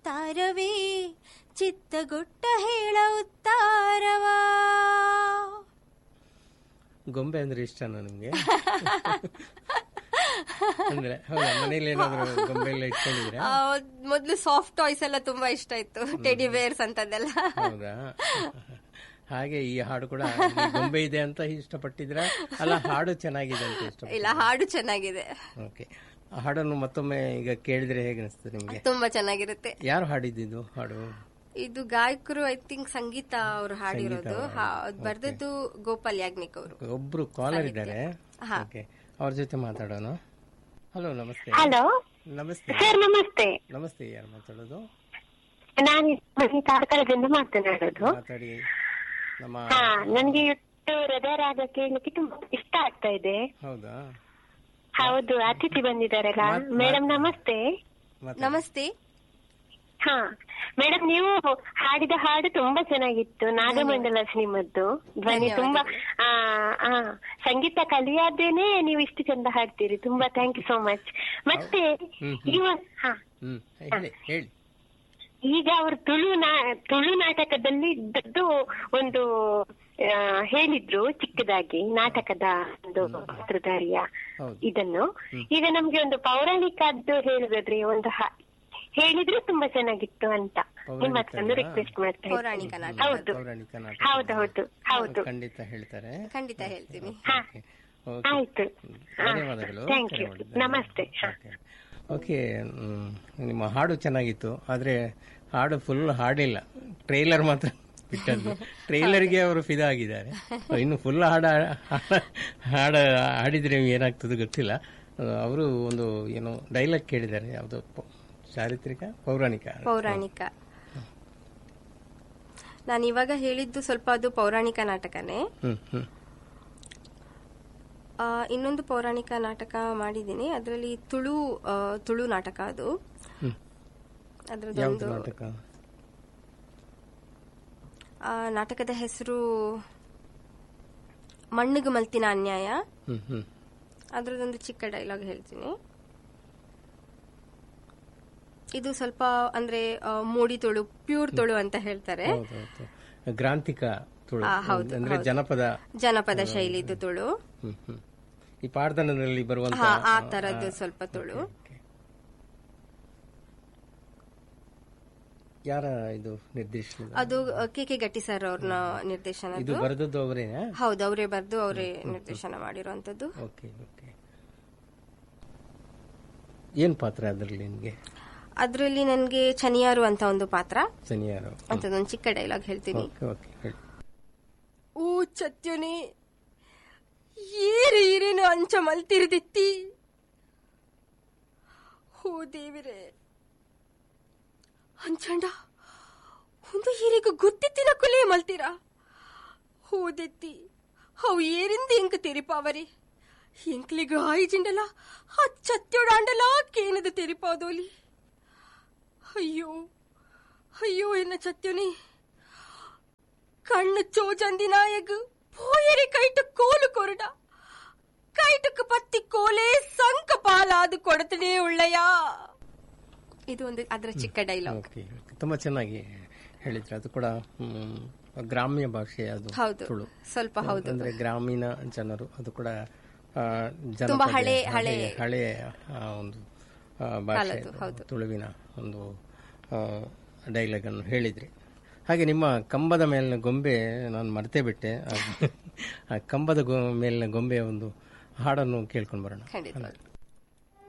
ತಾರವೇ ಚಿತ್ತಗೊಟ್ಟ ಹೇಳ ಉತ್ತಾರವಾ ಗೊಂಬೆ ಅಂದ್ರೆ ಇಷ್ಟನಾ ನಿಮ್ಗೆ ಅಂದ್ರೆ ಹೌದಾ ಮನೇಲಿ ಏನಾದ್ರು ಗೊಂಬೆ ಎಲ್ಲ ಇಟ್ಕೊಂಡಿದ್ರೆ ಆ, ಮೊದ್ಲು ಸಾಫ್ಟ್ ಟಾಯ್ಸ್ ಎಲ್ಲ ತುಂಬಾ ಇಷ್ಟ ಇತ್ತು ಟೆಡಿ ಬೇರ್ಸ್ ಅಂತದೆಲ್ಲ ಹೌದಾ ಹಾಗೆ ಈ ಹಾಡು ಕೂಡ ಈ ಗೊಂಬೆ ಇದೆ ಅಂತ ಇಷ್ಟಪಟ್ಟಿದ್ರ ಅಲ್ಲ ಹಾಡು ಚೆನ್ನಾಗಿದೆ ಅಂತ ಇಷ್ಟ ಇಲ್ಲ ಹಾಡು ಚೆನ್ನಾಗಿದೆ ಓಕೆ ಆ ಹಾಡನ್ನು ಮತ್ತೊಮ್ಮೆ ಈಗ ಕೇಳಿದ್ರೆ ಹೇಗೆ ಅನಿಸ್ತದೆ ನಿಮ್ಗೆ ತುಂಬಾ ಚೆನ್ನಾಗಿರುತ್ತೆ ಯಾರು ಹಾಡಿದ್ದು ಹಾಡು ಇದು ಗಾಯಕರು ಐ ಥಿಂಕ್ ಸಂಗೀತ ಅವರು ಹಾಡಿರೋದು ಹಾ- ಅದ್ ಬರ್ದದ್ದು ಗೋಪಾಲ್ ಯಾಗ್ನಿಕ್ ಅವರು ಒಬ್ರು ಕಾಲರ್ ಇದ್ದಾರೆ ಓಕೆ ಅವ್ರ ಜೊತೆ ಮಾತಾಡೋಣ ಹಲೋ ನಮಸ್ತೆ ಹಲೋ ನಮಸ್ತೆ ಸರ್ ನಮಸ್ತೆ ನಮಸ್ತೆ ಯಾರು ಮಾತಾಡೋದು ನಾನು ಮನೆ ಕಾರ್ಕಳದಿಂದ ಮಾತನಾಡೋದು ಮಾತಾಡಿ ನಮ್ಮ ಹಾ ನನ್ಗೆ ಇವತ್ತು ಹೃದಯ ರಾಗ ಕೇಳಲಿಕ್ಕೆ ತುಂಬಾ ಇಷ್ಟ ಆಗ್ತಾ ಇದೆ ಹೌದಾ ಹೌದು ಅತಿಥಿ ಬಂದಿದ್ದಾರಲ್ಲ ಮತ್- ಮೇಡಮ್ ನಮಸ್ತೆ ಮಾತಾಡಿ. ನಮಸ್ತೆ ಹಾ ಮೇಡಮ್ ನೀವು ಹಾಡಿದ ಹಾಡು ತುಂಬಾ ಚೆನ್ನಾಗಿತ್ತು ನಾಗಮಂಡಲ ಸಿನಿಮದ್ದು ಧ್ವನಿ ತುಂಬಾ ಆ ಆ ಸಂಗೀತ ಕಲಿಯಾದೇನೆ ನೀವು ಇಷ್ಟು ಚಂದ ಹಾಡ್ತೀರಿ ತುಂಬಾ ಥ್ಯಾಂಕ್ ಯು ಸೋ ಮಚ್ ಮತ್ತೆ ಹ್ಮ್, ಇವ ಹಾ ಹ್ಮ್ ಹೇಳಿ ಹೇಳಿ ಈಗ ಅವರು ತುಳು ನಾ ತುಳು ನಾಟಕದಲ್ಲಿ ಇದ್ದದ್ದು ಒಂದು ಆ, ಹೇಳಿದ್ರು ಚಿಕ್ಕದಾಗಿ ನಾಟಕದ ಒಂದು ಪಾತ್ರಧಾರಿಯ ಹೌದು ಇದನ್ನು ಈಗ ನಮ್ಗೆ ಒಂದು ಪೌರಾಣಿಕದ್ದು ಹೇಳುದಾದ್ರೆ ಒಂದು ಹ- ಹೇಳಿದ್ರೆ ತುಂಬಾ ಚೆನ್ನಾಗಿತ್ತು ಅಂತ ನಿಮ್ಮ ಹತ್ರ ಒಂದು ರಿಕ್ವೆಸ್ಟ್ ಮಾಡ್ತಾ ಇದ್ದೀನಿ. ಪೌರಾಣಿಕ ನಾಟಕ ಹೌದು ಪೌರಾಣಿಕ ನಾಟಕ ಹೌದು ಹೌದು ಹೌದು ಖಂಡಿತ ಹೇಳ್ತಾರೆ ಖಂಡಿತ ಹೇಳ್ತೀನಿ ಹಾ ಓಕೆ ಆಯ್ತು ಧನ್ಯವಾದಗಳು ಥ್ಯಾಂಕ್ ಕರೆ ಯು ಮಾಡಿದ್ದಕ್ಕೆ. ನಮಸ್ತೆ ಹಾ ಓಕೆ. ಓಕೆ ಮ್, ನಿಮ್ಮ ಹಾಡು ಚೆನ್ನಾಗಿತ್ತು ಆದ್ರೆ ಹಾಡು ಫುಲ್ ಹಾಡಿಲ್ಲ ಟ್ರೈಲರ್ ಮಾತ್ರ ಬಿಟ್ಟದ್ದು ಟ್ರೈಲರ್ಗೆ ಅವರು ಫಿದಾ ಆಗಿದ್ದಾರೆ ಇನ್ನು ಫುಲ್ ಹಾಡ ಹಾಡ ಹಾಡಿದ್ರೆ ಏನಾಗ್ತದೆ ಗೊತ್ತಿಲ್ಲ ಅವರು ಒಂದು ಏನು ಡೈಲಾಗ್ ಕೇಳಿದ್ದಾರೆ ಯಾವುದು ಪ- ಚಾರಿತ್ರಿಕ ಪೌರಾಣಿಕ ಪೌರಾಣಿಕ ನಾನು ಇವಾಗ ಹೇಳಿದ್ದು ಸ್ವಲ್ಪ ಅದು ಪೌರಾಣಿಕ ನಾಟಕನೇ ಹ್ಮ್ ಹ್ಮ್ ಆ, ಇನ್ನೊಂದು ಪೌರಾಣಿಕ ನಾಟಕ ಮಾಡಿದ್ದೀನಿ ಅದರಲ್ಲಿ ತುಳು ಆ, ತುಳು ನಾಟಕ ಅದು ಹ್ಮ್. ಅದರದೊಂದು ಯಾವ್ದು ನಾಟಕ ಆ ನಾಟಕದ ಹೆಸರು ಮಣ್ಣಿಗೆ ಮಲ್ತಿನ ಅನ್ಯಾಯ ಹ್ಮ್ ಹ್ಮ್ ಅದರದೊಂದು ಚಿಕ್ಕ ಡೈಲಾಗ್ ಹೇಳ್ತೀನಿ ಇದು ಸ್ವಲ್ಪ ಅಂದ್ರೆ ಆ, ಮೋಡಿ ತುಳು ಪ್ಯೂರ್ ತುಳು ಅಂತ ಹೇಳ್ತಾರೆ ಹೌದು ಹೌದು ಗ್ರಾಂಥಿಕ ತುಳು ಆ, ಹೌದು, ಅಂದ್ರೆ ಜನಪದ ಜನಪದ ಶೈಲಿದು ತುಳು ಹ್ಮ್ ಹ್ಮ್ ಈ ಪಾಡ್ದನದಲ್ಲಿ ಬರುವಂತ ಹಾ ಆ ತರದ್ದು ಸ್ವಲ್ಪ ತುಳು ಓಕೆ. ಯಾರ ಇದು ನಿರ್ದೇಶನ ಅದು ಕೆ ಕೆ ಗಟ್ಟಿ ಸರ್ ಅವ್ರನ್ನ ನಿರ್ದೇಶನ ಇದು ಬರೆದದ್ದು ಅವರೇನಾ ಹೌದು ಅವರೇ ಬರೆದು ಅವರೇ ನಿರ್ದೇಶನ ಮಾಡಿರುವಂತದ್ದು ಓಕೆ ಓಕೆ ಏನ್ ಪಾತ್ರ ಅದರಲ್ಲಿ ನಿಮ್ಗೆ ಅದರಲ್ಲಿ ನನಗೆ ಚನಿಯಾರು ಅಂತ ಒಂದು ಪಾತ್ರ ಸನಿಯಾರು ಅಂತದೊಂದು ಚಿಕ್ಕ ಡೈಲಾಗ್ ಹೇಳ್ತೀನಿ ಓಕೆ ಓಕೆ ಹೇಳಿ ಓ ಚತ್ಯುನಿ ಏರಿ ಏರೇನು ಅಂಚ ಮಲ್ತಿರ್ದಿತ್ತಿ ಓ ದೇವಿರೆ ಅಂಚಂಡ ಒಂದು ಏರಿಗೂ ಗುತ್ತಿತ್ತಿನ ಕುಲೇ ಮಲ್ತೀರ ಹೋದೆತ್ತಿ ಅವು ಏರಿಂದ ಇಂಕ ತೆರಿಪಾವರಿ ಇಂಕ್ಲಿಗ ಆಯ್ಜಿಂಡಲ ಆ ಚತ್ಯೋಡಾಂಡಲ ಕೇನದ ತೆರಿಪಾದೋಲಿ ಅಯ್ಯೋ ಅಯ್ಯೋ ಎನ್ನ ಚತ್ಯುನಿ കണ്ണ് ചോജന്തി നായക് പോയരി കൈട്ട് കോല് കൊരുട കൈಟಕ್ಕೆ ಪತ್ತಿ ಕೋಲೆ ಸಂಕ ಪಾಲಾದು ಕೊಡತನೇ ಉಳ್ಳಯಾ ಇದು ಒಂದು ಅದರ ಚಿಕ್ಕ ಡೈಲಾಗ್ ಓಕೆ ಓಕೆ. ತುಂಬಾ ಚೆನ್ನಾಗಿ ಹೇಳಿದ್ರೆ ಅದು ಕೂಡ ಹ್ಮ್, ಗ್ರಾಮ್ಯ ಭಾಷೆ ಅದು ಹೌದು ತುಳು ಸ್ವಲ್ಪ ಹೌದು ಅಂದ್ರೆ ಗ್ರಾಮೀಣ ಜನರು ಅದು ಕೂಡ ಆ, ಜನಪದ, ತುಂಬಾ ಹಳೆ ಹಳೆ ಹಳೆ ಹಳೆ ಆ, ಒಂದು ಆ, ಭಾಷೆ ಕಾಲದ್ದು, ಹೌದು. ತುಳುವಿನ ಒಂದು ಡೈಲಾಗ್ ಅನ್ನು ಹೇಳಿದ್ರಿ ಹಾಗೆ ನಿಮ್ಮ ಕಂಬದ ಮೇಲಿನ ಗೊಂಬೆ ನಾನು ಮರ್ತೇ ಬಿಟ್ಟೆ ಆ- ಆ ಕಂಬದ ಗೊ- ಮೇಲಿನ ಗೊಂಬೆಯ ಒಂದು ಹಾಡನ್ನು ಕೇಳ್ಕೊಂಡು ಬರೋಣ ಖಂಡಿತ